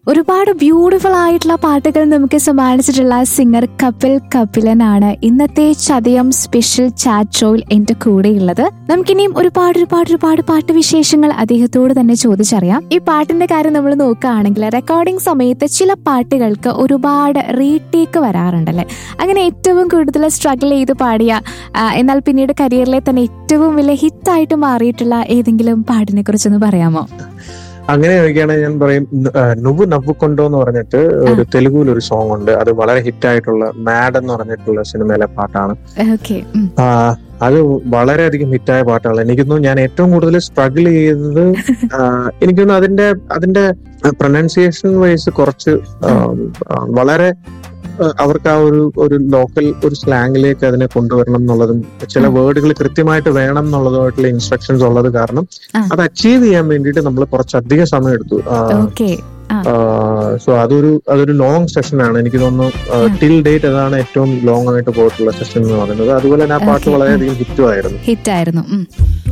ഒരുപാട് ബ്യൂട്ടിഫുൾ ആയിട്ടുള്ള പാട്ടുകൾ നമുക്ക് സമ്മാനിച്ചിട്ടുള്ള സിംഗർ കപിൽ കപിലനാണ് ഇന്നത്തെ ചതയം സ്പെഷ്യൽ ചാറ്റ് ഷോയിൽ എന്റെ കൂടെയുള്ളത് നമുക്കിനിയും ഒരുപാട് ഒരുപാട് ഒരുപാട് പാട്ട് വിശേഷങ്ങൾ അദ്ദേഹത്തോട് തന്നെ ചോദിച്ചറിയാം ഈ പാട്ടിന്റെ കാര്യം നമ്മൾ നോക്കുകയാണെങ്കിൽ റെക്കോർഡിംഗ് സമയത്ത് ചില പാട്ടുകൾക്ക് ഒരുപാട് റീടേക്ക് വരാറുണ്ടല്ലേ അങ്ങനെ ഏറ്റവും കൂടുതൽ സ്ട്രഗിൾ ചെയ്ത് പാടിയ ആ, എന്നാൽ പിന്നീട് കരിയറിലെ തന്നെ ഏറ്റവും വലിയ ഹിറ്റായിട്ട് മാറിയിട്ടുള്ള ഏതെങ്കിലും പാട്ടിനെ കുറിച്ചൊന്ന് പറയാമോ അങ്ങനെ ചോദിക്കുകയാണെങ്കിൽ ഞാൻ പറയും ന- ആ, നുവു നവ്വുകൊണ്ടോ എന്ന് പറഞ്ഞിട്ട് ഒരു തെലുഗുവിൽ ഒരു സോങ് ഉണ്ട് അത് വളരെ ഹിറ്റ് ആയിട്ടുള്ള മാഡ് എന്ന് പറഞ്ഞിട്ടുള്ള സിനിമയിലെ പാട്ടാണ് ഓക്കെ ആ, അത് വളരെയധികം ഹിറ്റായ പാട്ടാണ് എനിക്ക് തോന്നുന്നു ഞാൻ ഏറ്റവും കൂടുതൽ സ്ട്രഗിൾ ചെയ്തത് ആ, എനിക്ക് തോന്നുന്നു അതിന്റെ അതിന്റെ പ്രൊനൗൺസിയേഷൻ വൈസ് കുറച്ച് ആ, ആ, വളരെ ആ, അവർക്ക് ആ ഒരു ഒരു ലോക്കൽ ഒരു സ്ലാങ്ങിലേക്ക് അതിനെ കൊണ്ടുവരണം എന്നുള്ളതും ചില ഉം. വേർഡുകൾ കൃത്യമായിട്ട് വേണം എന്നുള്ളതുമായിട്ടുള്ള ഇൻസ്ട്രക്ഷൻസ് ഉള്ളത് കാരണം ആ. അത് അച്ചീവ് ചെയ്യാൻ വേണ്ടിയിട്ട് നമ്മൾ കുറച്ചധികം സമയം എടുത്തു ഓക്കെ സോ അതൊരു അതൊരു ലോങ് സെഷൻ ആണ് എനിക്ക് തോന്നുന്നു ഉം. ടിൽ ഡേറ്റ് അതാണ് ഏറ്റവും ലോങ് ആയിട്ട് പോയിട്ടുള്ള സെഷൻ എന്ന് പറയുന്നത് അതുപോലെ തന്നെ ആ പാട്ട് Okay. വളരെയധികം ഹിറ്റും ആയിരുന്നു ഹിറ്റായിരുന്നു